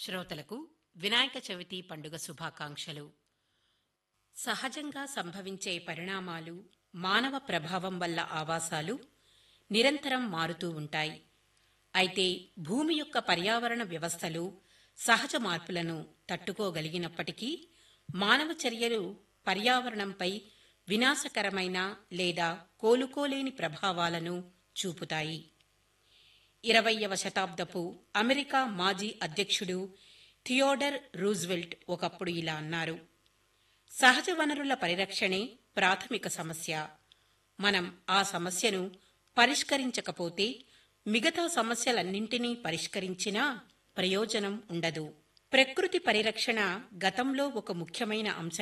శ్రోతలకు వినాయక చవితి పండుగ శుభాకాంక్షలు సహజంగా సంభవించే పరిణామాలు మానవ ప్రభావం వల్ల ఆవాసాలు నిరంతరం మారుతూ ఉంటాయి అయితే భూమి యొక్క పర్యావరణ వ్యవస్థలు సహజ మార్పులను తట్టుకోగలిగినప్పటికీ మానవ చర్యలు పర్యావరణంపై వినాశకరమైన లేదా కోలుకోలేని ప్రభావాలను చూపుతాయి ఇరవయ్యవ శతాబ్దపు అమెరికా మాజీ అధ్యక్షుడు థియోడర్ రూజ్వెల్ట్ ఒకప్పుడు ఇలా అన్నారు సహజ వనరుల పరిరక్షణే ప్రాథమిక సమస్య మనం ఆ సమస్యను పరిష్కరించకపోతే మిగతా సమస్యలన్నింటినీ పరిష్కరించినా ప్రయోజనం ఉండదు ప్రకృతి పరిరక్షణ గతంలో ఒక ముఖ్యమైన అంశం